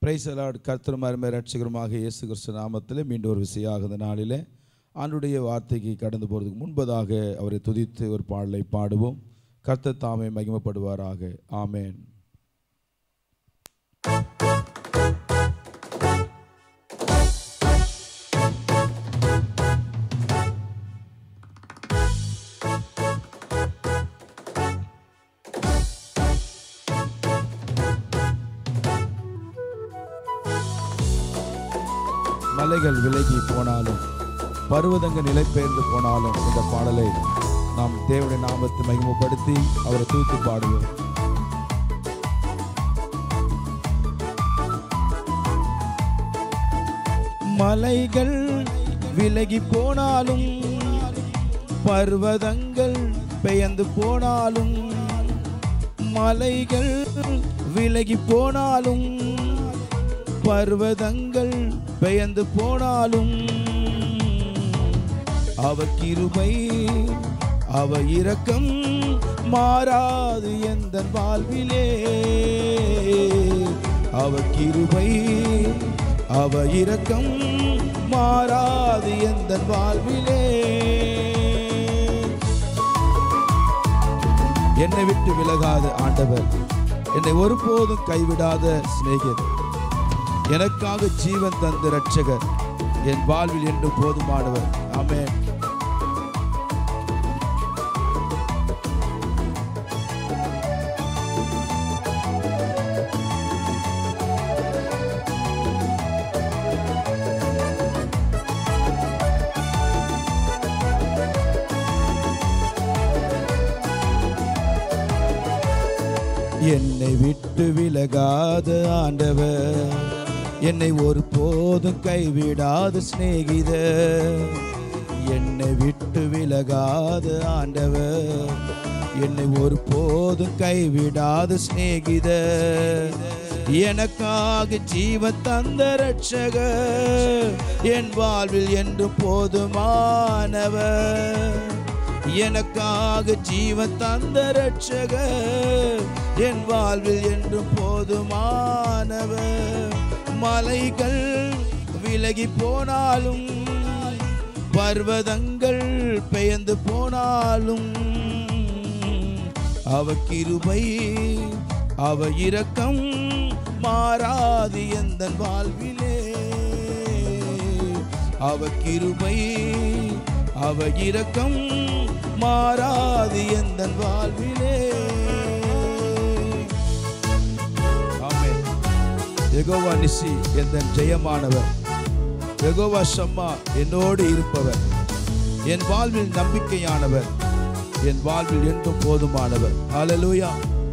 price allot கர்த்தரும் அருமை ரட்சகருமாக இயேசு கிறிஸ்து நாமத்தில் மீண்டும் ஒரு விசையாக இந்த நாளிலே ஆண்டுடைய வார்த்தைக்கு கடந்து போகிறதுக்கு முன்பதாக அவரை துதித்து ஒரு பாடலை பாடுவோம் கர்த்தர் தாமே மகிமைப்படுவாராக ஆமேன் மலைகள் விலகி போனாலும் பருவதங்கள் நிலைபெயர்ந்து போனாலும் இந்த பாடலை நாம் தேவனுடைய நாமத்தை மகிமைப்படுத்தி அவரை தூக்கி பாடுவோம் மலைகள் விலகி போனாலும் பர்வதங்கள் பெயர்ந்து போனாலும் மலைகள் விலகி போனாலும் பர்வதங்கள் பெயர்ந்து போனாலும் அவ கிருபை அவ இரக்கம் மாறாது எந்த வாழ்விலே அவ கிருபை அவ இரக்கம் மாறாது எந்த வாழ்விலே என்னை விட்டு விலகாத ஆண்டவர் என்னை ஒருபோதும் கைவிடாத சிநேகிதர் எனக்காக ஜீவன் தந்த ரட்சகர் என் வாழ்வில் என்று போதுமானவர் ஆமென் என்னை விட்டு விலகாத ஆண்டவர் என்னை ஒரு போதும் கைவிடாத சிநேகித என்னை விட்டு விலகாத ஆண்டவர் என்னை ஒரு போதும் கைவிடாத சிநேகித எனக்காக ஜீவ தந்த ரட்சகர் என் வாழ்வில் என்று போதுமானவர் எனக்காக ஜீவன் தந்த ரட்சகர் என் வாழ்வில் என்றும் போதுமானவர் மலைகள் விலகி போனாலும் பர்வதங்கள் பெயர்ந்து போனாலும் அவ கிருபை அவ இரக்கம் மாறாது எந்த வாழ்விலே அவ கிருபை அவ இரக்கம் மாறாது எந்த வாழ்விலே ஆமென் யெகோவா நிசி எந்த ஜெயமானவர் யெகோவா ஷம்மா என்னோடு இருப்பவர் என் வாழ்வில் நம்பிக்கையானவர் என் வாழ்வில் என்றும் போதுமானவர் ஹalleluya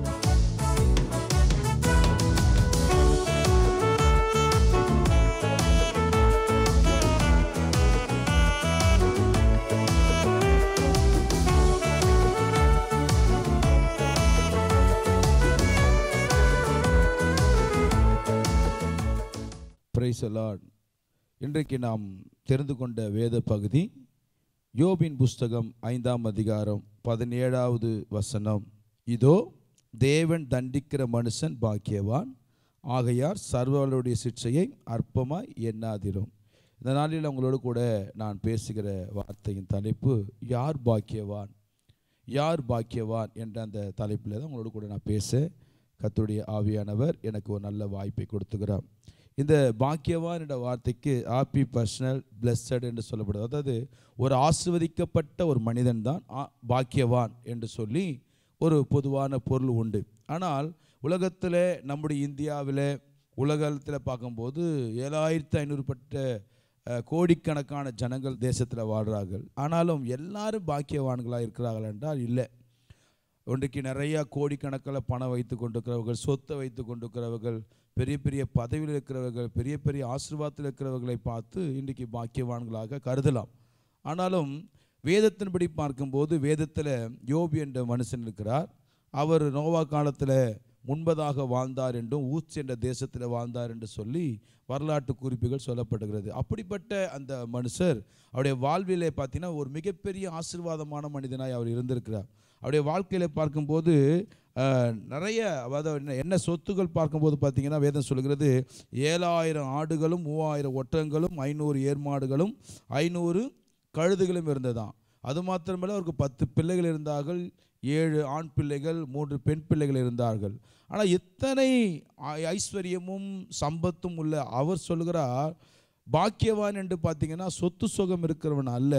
பிரைஸ் லார்ட் இன்றைக்கு நாம் தெரிந்து கொண்ட வேத பகுதி யோபின் புஸ்தகம் ஐந்தாம் அதிகாரம் பதினேழாவது வசனம் இதோ தேவன் தண்டிக்கிற மனுஷன் பாக்கியவான் ஆகையார் சர்வர்களுடைய சிக்ஷையை அற்பமாய் எண்ணாதிரும் இந்த நாளில் உங்களோடு கூட நான் பேசுகிற வார்த்தையின் தலைப்பு யார் பாக்கியவான் யார் பாக்கியவான் என்ற அந்த தலைப்பில் தான் உங்களோடு கூட நான் பேச கர்த்தருடைய ஆவியானவர் எனக்கு ஒரு நல்ல வாய்ப்பை கொடுத்துக்கிறார் இந்த பாக்கியவான் என்ற வார்த்தைக்கு ஹாப்பி பர்சனல் பிளஸட் என்று சொல்லப்படுது அதாவது ஒரு ஆசிர்வதிக்கப்பட்ட ஒரு மனிதன் தான் ஆ- பாக்கியவான் என்று சொல்லி ஒரு பொதுவான பொருள் உண்டு ஆனால் உலகத்தில் நம்முடைய இந்தியாவில் உலகத்தில் பார்க்கும்போது ஏழாயிரத்து ஐநூறுப்பட்ட அஹ், கோடிக்கணக்கான ஜனங்கள் தேசத்தில் வாழ்கிறார்கள் ஆனாலும் எல்லாரும் பாக்கியவான்களாக இருக்கிறார்கள் என்றால் இல்லை இன்றைக்கு நிறையா கோடிக்கணக்கில் பணம் வைத்து கொண்டிருக்கிறவர்கள் சொத்தை வைத்து கொண்டிருக்கிறவர்கள் பெரிய பெரிய பதவியில் இருக்கிறவர்கள் பெரிய பெரிய ஆசீர்வாதத்தில் இருக்கிறவர்களை பார்த்து இன்றைக்கு பாக்கியவான்களாக கருதலாம் ஆனாலும் வேதத்தின்படி பார்க்கும்போது வேதத்தில் யோபி என்ற மனுஷன் இருக்கிறார் அவர் நோவா காலத்தில் முன்பதாக வாழ்ந்தார் என்றும் ஊச் என்ற தேசத்தில் வாழ்ந்தார் என்று சொல்லி வரலாற்று குறிப்புகள் சொல்லப்படுகிறது அப்படிப்பட்ட அந்த மனுஷர் அவருடைய வாழ்விலே பார்த்தீங்கன்னா ஒரு மிகப்பெரிய ஆசீர்வாதமான மனிதனாய் அவர் இருந்திருக்கிறார் அவருடைய வாழ்க்கையில் பார்க்கும்போது அஹ், நிறைய அதாவது என்ன- என்ன சொத்துக்கள் பார்க்கும்போது பார்த்தீங்கன்னா வேதம் சொல்கிறது ஏழாயிரம் ஆடுகளும் மூவாயிரம் ஒட்டகங்களும் ஐநூறு ஏர்மாடுகளும் ஐநூறு கழுதுகளும் இருந்ததாம் அது மாத்திரமல்ல அவருக்கு பத்து பிள்ளைகள் இருந்தார்கள் ஏழு ஆண் பிள்ளைகள் மூன்று பெண் பிள்ளைகள் இருந்தார்கள் ஆனால் இத்தனை ஐ- ஐஸ்வர்யமும் சம்பத்தும் உள்ள அவர் சொல்கிறார் பாக்கியவான் என்று பார்த்தீங்கன்னா சொத்து சுகம் இருக்கிறவன் அல்ல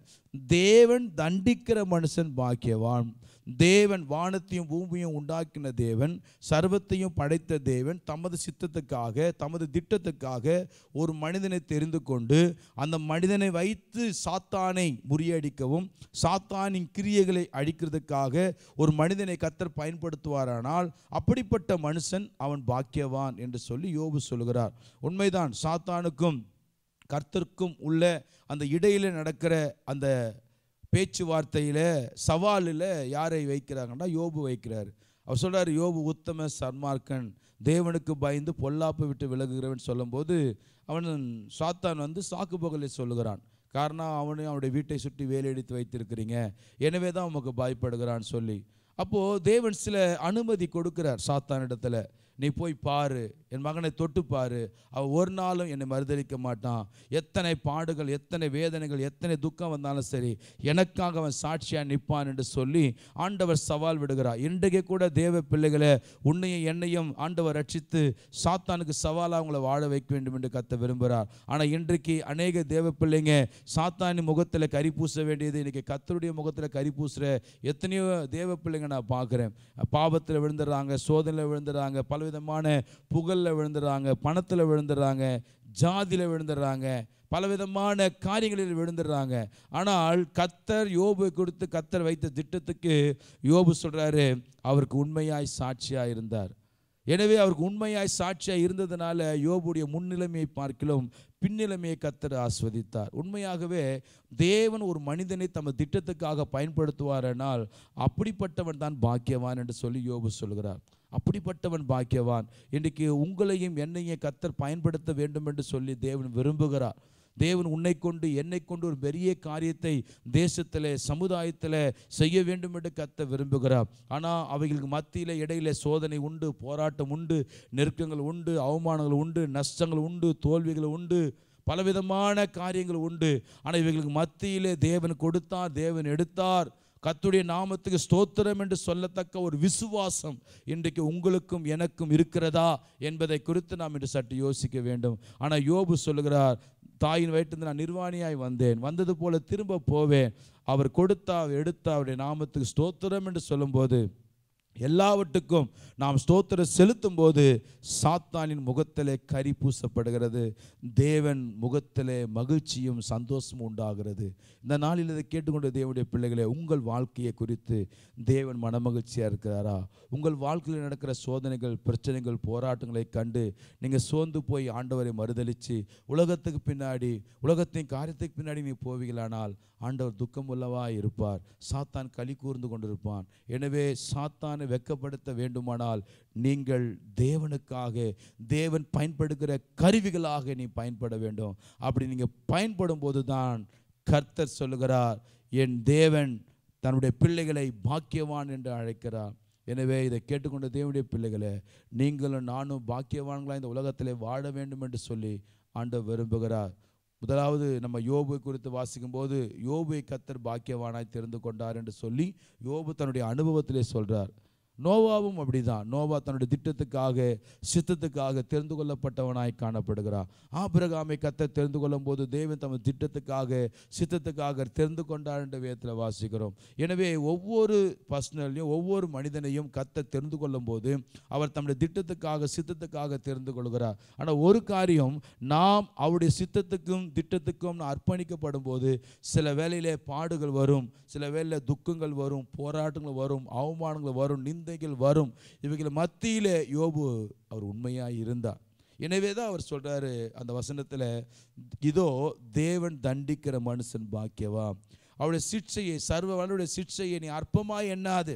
தேவன் தண்டிக்கிற மனுஷன் பாக்கியவான் தேவன் வானத்தையும் பூமியும் உண்டாக்கின தேவன் சர்வத்தையும் படைத்த தேவன் தமது சித்தத்துக்காக தமது திட்டத்துக்காக ஒரு மனிதனை தெரிந்து கொண்டு அந்த மனிதனை வைத்து சாத்தானை முறியடிக்கவும் சாத்தானின் கிரியைகளை அழிக்கிறதுக்காக ஒரு மனிதனை கத்தர் பயன்படுத்துவாரானால் அப்படிப்பட்ட மனுஷன் அவன் பாக்கியவான் என்று சொல்லி யோபு சொல்கிறார் உண்மைதான் சாத்தானுக்கும் கர்த்தருக்கும் உள்ள அந்த இடையில நடக்கிற அந்த பேச்சுவார்த்தையில் சவாலில் யாரை வைக்கிறாங்கன்னா யோபு வைக்கிறார் அவர் சொல்றார் யோபு உத்தம சன்மார்க்கன் தேவனுக்கு பயந்து பொல்லாப்பை விட்டு விலகுகிறவன் சொல்லும்போது அவன் சாத்தான் வந்து சாக்கு பகலை சொல்லுகிறான் காரணம் அவனு அவனுடைய வீட்டை சுற்றி வேலையடித்து வைத்திருக்கிறீங்க எனவே தான் உமக்கு பயப்படுகிறான்னு சொல்லி அப்போது தேவன் சில அனுமதி கொடுக்கிறார் சாத்தானிடத்துல நீ போய் பாரு என் மகனை தொட்டு பாரு அவன் ஒரு நாளும் என்னை மறுதளிக்க மாட்டான் எத்தனை பாடுகள் எத்தனை வேதனைகள் எத்தனை துக்கம் வந்தாலும் சரி எனக்காக அவன் சாட்சியாக நிற்பான் என்று சொல்லி ஆண்டவர் சவால் விடுகிறார் இன்றைக்கு கூட தேவ பிள்ளைகளை உன்னையும் என்னையும் ஆண்டவர் ரட்சித்து சாத்தானுக்கு சவாலாக அவங்கள வாழ வைக்க வேண்டும் என்று கத்த விரும்புகிறார் ஆனால் இன்றைக்கு அநேக தேவ பிள்ளைங்க சாத்தானின் முகத்தில் கரி பூச வேண்டியது இன்னைக்கு கத்தருடைய முகத்தில் கரி பூசுகிற எத்தனையோ தேவ பிள்ளைங்க நான் பார்க்குறேன் பாவத்தில் விழுந்துடுறாங்க சோதனையில் விழுந்துடுறாங்க பலவிதமான புகழில் விழுந்துடுறாங்க பணத்தில் விழுந்துடுறாங்க ஜாதியில் விழுந்துடுறாங்க பலவிதமான காரியங்களில் விழுந்துடுறாங்க ஆனால் கத்தர் யோபு கொடுத்து கத்தர் வைத்த திட்டத்துக்கு யோபு சொல்றாரு அவருக்கு உண்மையாய் சாட்சியாக இருந்தார் எனவே அவருக்கு உண்மையாய் சாட்சியாக இருந்ததுனால யோபுடைய முன்னிலைமையை பார்க்கிலும் பின்னிலைமையை கத்தர் ஆஸ்வதித்தார் உண்மையாகவே தேவன் ஒரு மனிதனை தமது திட்டத்துக்காக பயன்படுத்துவாரெனால் அப்படிப்பட்டவன் தான் பாக்கியவான் என்று சொல்லி யோபு சொல்கிறார் அப்படிப்பட்டவன் பாக்கியவான் இன்றைக்கு உங்களையும் என்னையும் கத்தர் பயன்படுத்த வேண்டும் என்று சொல்லி தேவன் விரும்புகிறார் தேவன் உன்னை கொண்டு என்னை கொண்டு ஒரு பெரிய காரியத்தை தேசத்தில் சமுதாயத்தில் செய்ய வேண்டும் என்று கத்த விரும்புகிறார் ஆனால் அவைகளுக்கு மத்தியில் இடையில சோதனை உண்டு போராட்டம் உண்டு நெருக்கங்கள் உண்டு அவமானங்கள் உண்டு நஷ்டங்கள் உண்டு தோல்விகள் உண்டு பலவிதமான காரியங்கள் உண்டு ஆனால் இவைகளுக்கு மத்தியிலே தேவன் கொடுத்தார் தேவன் எடுத்தார் கர்த்தருடைய நாமத்துக்கு ஸ்தோத்திரம் என்று சொல்லத்தக்க ஒரு விசுவாசம் இன்றைக்கு உங்களுக்கும் எனக்கும் இருக்கிறதா என்பதை குறித்து நாம் இன்று சற்று யோசிக்க வேண்டும் ஆனால் யோபு சொல்லுகிறார் தாயின் வயிற்றிலிருந்து நான் நிர்வாணியாய் வந்தேன் வந்தது போல திரும்ப போவேன் அவர் கொடுத்தா எடுத்தா அவருடைய நாமத்துக்கு ஸ்தோத்திரம் என்று சொல்லும்போது எல்லாவற்றுக்கும் நாம் ஸ்தோத்திரம் செலுத்தும் போது சாத்தானின் முகத்திலே கரி பூசப்படுகிறது தேவன் முகத்திலே மகிழ்ச்சியும் சந்தோஷமும் உண்டாகிறது இந்த நாளில் இதை கேட்டுக்கொண்ட தேவனுடைய பிள்ளைகளே உங்கள் வாழ்க்கையை குறித்து தேவன் மனமகிழ்ச்சியாக இருக்கிறாரா உங்கள் வாழ்க்கையில் நடக்கிற சோதனைகள் பிரச்சனைகள் போராட்டங்களை கண்டு நீங்கள் சோர்ந்து போய் ஆண்டவரை மறுதலித்து உலகத்துக்கு பின்னாடி உலகத்தின் காரியத்துக்கு பின்னாடி நீ போவீங்களானால் ஆண்டவர் துக்கம் உள்ளவா இருப்பார் சாத்தான் களி கூர்ந்து கொண்டிருப்பான் எனவே சாத்தானை வெட்கப்படுத்த வேண்டுமானால் நீங்கள் தேவனுக்காக தேவன் பயன்படுகிற கருவிகளாக நீ பயன்பட வேண்டும் அப்படி நீங்கள் பயன்படும் போது தான் கர்த்தர் சொல்லுகிறார் என் தேவன் தன்னுடைய பிள்ளைகளை பாக்கியவான் என்று அழைக்கிறார் எனவே இதை கேட்டுக்கொண்ட தேவனுடைய பிள்ளைகளே நீங்களும் நானும் பாக்கியவான்களாக இந்த உலகத்திலே வாழ வேண்டும் என்று சொல்லி ஆண்டவர் விரும்புகிறார் முதலாவது நம்ம யோபு குறித்து வாசிக்கும் போது யோபுவை கத்தர் பாக்கியவானாய் தெரிந்து கொண்டார் என்று சொல்லி யோபு தன்னுடைய அனுபவத்திலே சொல்றார் நோவாவும் அப்படிதான் நோவா தன்னுடைய திட்டத்துக்காக சித்தத்துக்காக தெரிந்து கொள்ளப்பட்டவனாய் காணப்படுகிறார் ஆபிரகாமை கத்த தெரிந்து கொள்ளும் போது தேவன் தமது திட்டத்துக்காக சித்தத்துக்காக தெரிந்து கொண்டார் என்ற வேதத்தில் வாசிக்கிறோம் எனவே ஒவ்வொரு பர்சனலையும் ஒவ்வொரு மனிதனையும் கத்த தெரிந்து கொள்ளும் போது அவர் தம்முடைய திட்டத்துக்காக சித்தத்துக்காக தெரிந்து கொள்கிறார் ஆனால் ஒரு காரியம் நாம் அவருடைய சித்தத்துக்கும் திட்டத்துக்கும் அர்ப்பணிக்கப்படும் போது சில வேளையிலே பாடுகள் வரும் சில வேளையில துக்கங்கள் வரும் போராட்டங்கள் வரும் அவமானங்கள் வரும் நிந்தைகள் வரும் இவைகள் மத்தியிலே யோபு அவர் உண்மையாக இருந்தார் எனவே தான் அவர் சொல்றாரு அந்த வசனத்தில் இதோ தேவன் தண்டிக்கிற மனுஷன் பாக்கியவா அவருடைய சிக்ஷையை சர்வ வலுடைய சிக்ஷையை நீ அற்பமாய் எண்ணாது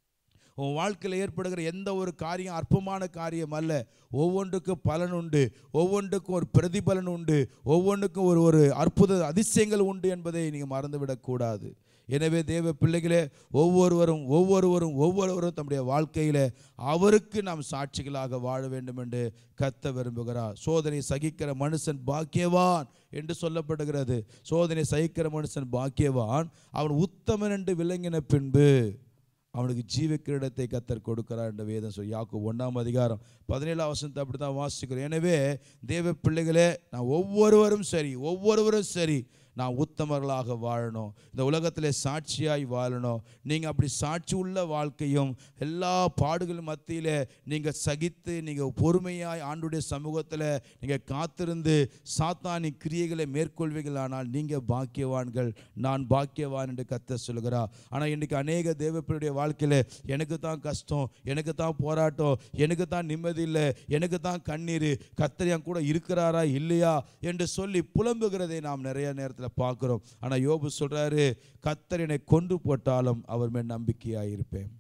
உன் வாழ்க்கையில் ஏற்படுகிற எந்த ஒரு காரியம் அற்பமான காரியம் அல்ல ஒவ்வொன்றுக்கும் பலன் உண்டு ஒவ்வொன்றுக்கும் ஒரு பிரதிபலன் உண்டு ஒவ்வொன்றுக்கும் ஒரு ஒரு அற்புத அதிசயங்கள் உண்டு என்பதை நீங்கள் மறந்துவிடக்கூடாது எனவே தேவ பிள்ளைகளே ஒவ்வொருவரும் ஒவ்வொருவரும் ஒவ்வொருவரும் தம்முடைய வாழ்க்கையிலே அவருக்கு நாம் சாட்சிகளாக வாழ வேண்டும் என்று கத்த விரும்புகிறார் சோதனை சகிக்கிற மனுஷன் பாக்கியவான் என்று சொல்லப்படுகிறது சோதனை சகிக்கிற மனுஷன் பாக்கியவான் அவன் உத்தமன் என்று விளங்கின பின்பு அவனுக்கு ஜீவ கிரீடத்தை கத்தர் கொடுக்கிறார் என்ற வேதம் சொல்லி யாக்கு ஒன்றாம் அதிகாரம் பதினேழாம் வசனத்தை அப்படி தான் வாசிக்கிறோம் எனவே தேவ பிள்ளைகளே நான் ஒவ்வொருவரும் சரி ஒவ்வொருவரும் சரி நான் உத்தமர்களாக வாழணும் இந்த உலகத்தில் சாட்சியாய் வாழணும் நீங்கள் அப்படி சாட்சி உள்ள வாழ்க்கையும் எல்லா பாடுகள் மத்தியில் நீங்கள் சகித்து நீங்கள் பொறுமையாய் ஆண்டுடைய சமூகத்தில் நீங்கள் காத்திருந்து சாத்தானி கிரியைகளை மேற்கொள்வீர்களானால் நீங்கள் பாக்கியவான்கள் நான் பாக்கியவான் என்று கத்த சொல்கிறார் ஆனால் இன்றைக்கி அநேக தேவப்பிள்ளையுடைய வாழ்க்கையில் எனக்கு தான் கஷ்டம் எனக்கு தான் போராட்டம் எனக்கு தான் நிம்மதி இல்லை எனக்கு தான் கண்ணீர் கத்தர் என் கூட இருக்கிறாரா இல்லையா என்று சொல்லி புலம்புகிறதை நாம் நிறைய நேரத்தில் பார்க்குறோம் ஆனால் யோபு சொல்கிறாரு கத்தர் என்னை கொண்டு போட்டாலும் அவர் மேல் நம்பிக்கையாக இருப்பேன்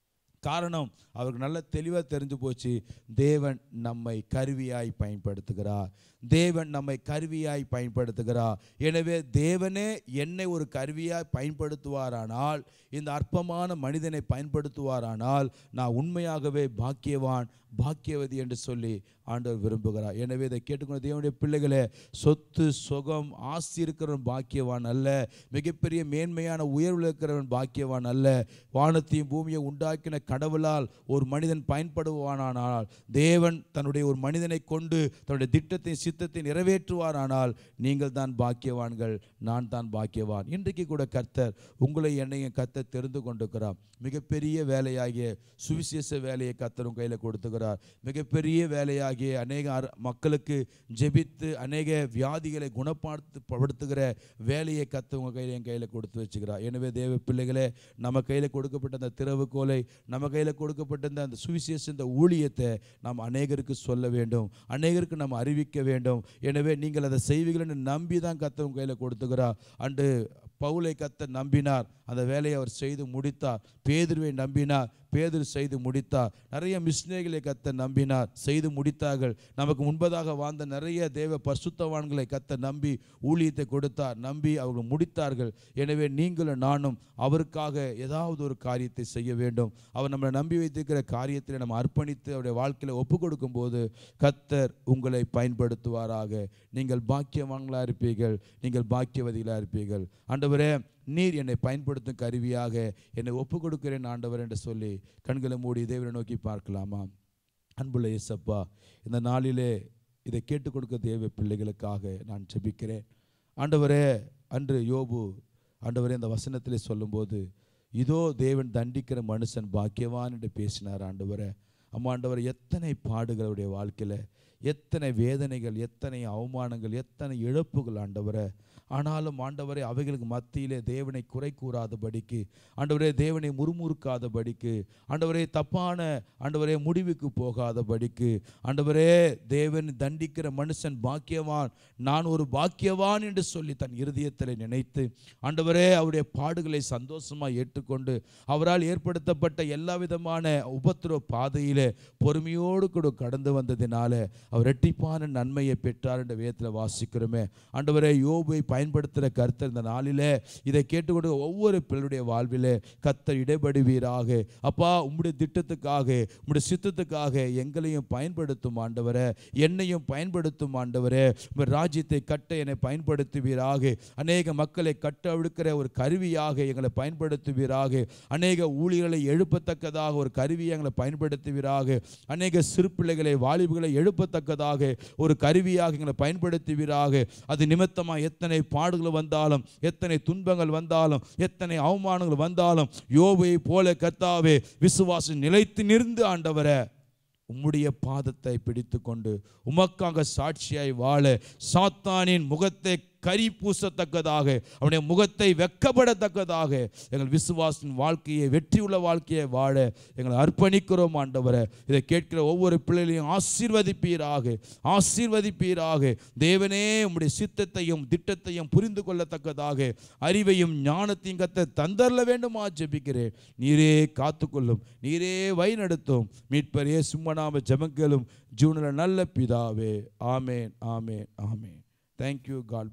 காரணம் அவருக்கு நல்ல தெளிவாக தெரிஞ்சு போச்சு தேவன் நம்மை கருவியாய் பயன்படுத்துகிறார் தேவன் நம்மை கருவியாய் பயன்படுத்துகிறார் எனவே தேவனே என்னை ஒரு கருவியாய் பயன்படுத்துவாரானால் இந்த அற்பமான மனிதனை பயன்படுத்துவாரானால் நான் உண்மையாகவே பாக்கியவான் பாக்கியவதி என்று சொல்லி ஆண்டவர் விரும்புகிறார் எனவே இதை கேட்டுக்கொண்ட தேவனுடைய பிள்ளைகளே சொத்து சுகம் ஆஸ்தி இருக்கிறவன் பாக்கியவான் அல்ல மிகப்பெரிய மேன்மையான உயர்வில் இருக்கிறவன் பாக்கியவான் அல்ல வானத்தையும் பூமியை உண்டாக்கின கடவுளால் ஒரு மனிதன் பயன்படுவானானால் தேவன் தன்னுடைய ஒரு மனிதனை கொண்டு தன்னுடைய திட்டத்தை சித்தத்தை நிறைவேற்றுவாரானால் நீங்கள் தான் பாக்கியவான்கள் நான் தான் பாக்கியவான் இன்றைக்கு கூட கர்த்தர் உங்களை என்னையும் கர்த்தர் தெரிந்து கொண்டிருக்கிறார் மிகப்பெரிய வேலையாகிய சுவிசேஷ வேலையை கர்த்தர் உங்க கையில் கொடுத்துக்கிறார் மிகப்பெரிய வேலையாகிய அநேக அர- மக்களுக்கு ஜெபித்து அநேக வியாதிகளை குணப்படுத்து படுத்துகிற வேலையை கர்த்தர் உங்க கையில் என் கையில் கொடுத்து வச்சுக்கிறார் எனவே தேவ பிள்ளைகளே நம்ம கையில் கொடுக்கப்பட்ட அந்த திறவுகோலை நம்ம கையில் கொடுக்கப்பட்ட இந்த அந்த சுவிசேஷ இந்த ஊழியத்தை நாம் அநேகருக்கு சொல்ல வேண்டும் அநேகருக்கு நாம் அறிவிக்க வேண்டும் எனவே நீங்கள் அதை செய்வீர்கள் நம்பி தான் கர்த்தர் உங்க கையில் கொடுத்துக்கிறார் அன்று பவுலை கத்த நம்பினார் அந்த வேலையை அவர் செய்து முடித்தார் பேதுருவை நம்பினார் பேதுரு செய்து முடித்தார் நிறைய மிஷினரிகளை கத்த நம்பினார் செய்து முடித்தார்கள் நமக்கு முன்பதாக வாழ்ந்த நிறைய தேவ பரிசுத்தவான்களை கத்த நம்பி ஊழியத்தை கொடுத்தார் நம்பி அவர்கள் முடித்தார்கள் எனவே நீங்களும் நானும் அவருக்காக ஏதாவது ஒரு காரியத்தை செய்ய வேண்டும் அவர் நம்மளை நம்பி வைத்திருக்கிற காரியத்தில் நம்ம அர்ப்பணித்து அவருடைய வாழ்க்கையில் ஒப்பு கொடுக்கும்போது கத்தர் உங்களை பயன்படுத்துவாராக நீங்கள் பாக்கியவான்களாக இருப்பீர்கள் நீங்கள் பாக்கியவதிகளாக இருப்பீர்கள் ஆண்டவரே நீர் என்னை பயன்படுத்தும் கருவியாக என்னை ஒப்பு கொடுக்கிறேன் ஆண்டவர் என்று சொல்லி கண்களை மூடி தேவனை நோக்கி பார்க்கலாமா அன்புள்ள இயேசப்பா இந்த நாளிலே இதை கேட்டுக் கொடுக்க தேவ பிள்ளைகளுக்காக நான் ஜெபிக்கிறேன் ஆண்டவரே அன்று யோபு ஆண்டவரே இந்த வசனத்திலே சொல்லும்போது இதோ தேவன் தண்டிக்கிற மனுஷன் பாக்கியவான் என்று பேசினார் ஆண்டவரே அம்மா ஆண்டவர் எத்தனை பாடுகள் அவருடைய வாழ்க்கையில் எத்தனை வேதனைகள் எத்தனை அவமானங்கள் எத்தனை இழப்புகள் ஆண்டவரே ஆனாலும் ஆண்டவரே அவைகளுக்கு மத்தியிலே தேவனை குறை கூறாதபடிக்கு ஆண்டவரே தேவனை முறுமுறுக்காதபடிக்கு ஆண்டவரே தப்பான ஆண்டவரே முடிவுக்கு போகாதபடிக்கு ஆண்டவரே தேவன் தண்டிக்கிற மனுஷன் பாக்கியவான் நான் ஒரு பாக்கியவான் என்று சொல்லி தன் இருதயத்தில் நினைத்து ஆண்டவரே அவருடைய பாடுகளை சந்தோஷமாக ஏற்றுக்கொண்டு அவரால் ஏற்படுத்தப்பட்ட எல்லா விதமான உபத்திரவ பாதையிலே பொறுமையோடு கூட கடந்து வந்ததினால அவர் ரெட்டிப்பான நன்மையை பெற்றார் என்ற வேதத்தில் வாசிக்கிறோமே ஆண்டவரே யோபை பயன்படுத்துகிற கர்த்தர் இந்த நாளிலே இதை கேட்டுக்கொண்டு ஒவ்வொரு பிள்ளையுடைய வாழ்விலே கர்த்தர் இடைபடுவீராக அப்பா உம்முடைய திட்டத்துக்காக உம்முடைய சித்தத்துக்காக எங்களையும் பயன்படுத்தும் ஆண்டவரே என்னையும் பயன்படுத்தும் ஆண்டவரே உம்முடைய ராஜ்யத்தை கட்ட என்னை பயன்படுத்துவீராக அநேக மக்களை கட்ட அவிழ்க்கிற ஒரு கருவியாக எங்களை பயன்படுத்துவீராக அநேக ஊழியர்களை எழுப்பத்தக்கதாக ஒரு கருவியை எங்களை பயன்படுத்துவீராக அநேக சிறு பிள்ளைகளை வாலிபுகளை எழுப்பத்தக்கதாக ஒரு கருவியாக எங்களை பயன்படுத்துவீராக அது நிமித்தமாக எத்தனை பாடுகள் வந்தாலும் எத்தனை துன்பங்கள் வந்தாலும் எத்தனை அவமானங்கள் வந்தாலும் யோபை போல கர்த்தாவே விசுவாசம் நிலைத்து நிறுந்து ஆண்டவரே உம்முடைய பாதத்தை பிடித்து கொண்டு உமக்காக சாட்சியாய் வாழ சாத்தானின் முகத்தை கரி பூசத்தக்கதாக அவனுடைய முகத்தை வெக்கப்படத்தக்கதாக எங்கள் விசுவாசின் வாழ்க்கையை வெற்றியுள்ள வாழ்க்கையை வாழ எங்களை அர்ப்பணிக்கிறோம் ஆண்டவரை இதை கேட்கிற ஒவ்வொரு பிள்ளைகளையும் ஆசீர்வதிப்பீராக ஆசீர்வதிப்பீராக தேவனே உம்முடைய சித்தத்தையும் திட்டத்தையும் புரிந்து கொள்ளத்தக்கதாக அறிவையும் ஞானத்தையும் கத்த தந்தரல வேண்டுமா ஜெபிக்கிறேன் நீரே காத்துக்கொள்ளும் நீரே வழிநடத்தும் மீட்பரே சும்மனாம ஜெபங்களும் ஜூனில் நல்ல பிதாவே ஆமேன் ஆமேன் ஆமேன் தேங்க்யூ காட் bless you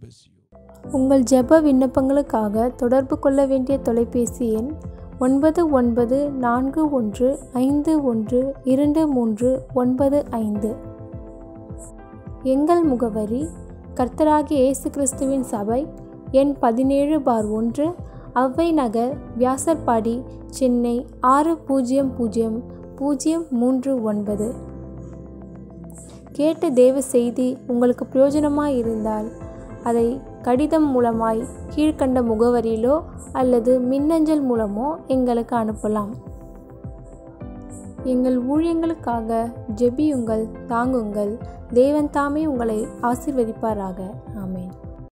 உங்கள் ஜெப விண்ணப்பங்களுக்காக தொடர்பு கொள்ள வேண்டிய தொலைபேசி எண் ஒன்பது ஒன்பது நான்கு ஒன்று ஐந்து ஒன்று இரண்டு மூன்று ஒன்பது ஐந்து எங்கள் முகவரி கர்த்தராகிய இயேசு கிறிஸ்துவின் சபை எண் பதினேழு பார் ஒன்று அவ்வை நகர் வியாசர்பாடி சென்னை ஆறு பூஜ்ஜியம் பூஜ்ஜியம் பூஜ்ஜியம் மூன்று ஒன்பது கேட்ட தேவ செய்தி உங்களுக்கு பிரயோஜனமாய் இருந்தால் அதை கடிதம் மூலமாய் கீழ்க்கண்ட முகவரியிலோ அல்லது மின்னஞ்சல் மூலமோ எங்களுக்கு அனுப்பலாம் எங்கள் ஊழியங்களுக்காக ஜெபியுங்கள் தாங்குங்கள் தேவன் தாமே உங்களை ஆசிர்வதிப்பாராக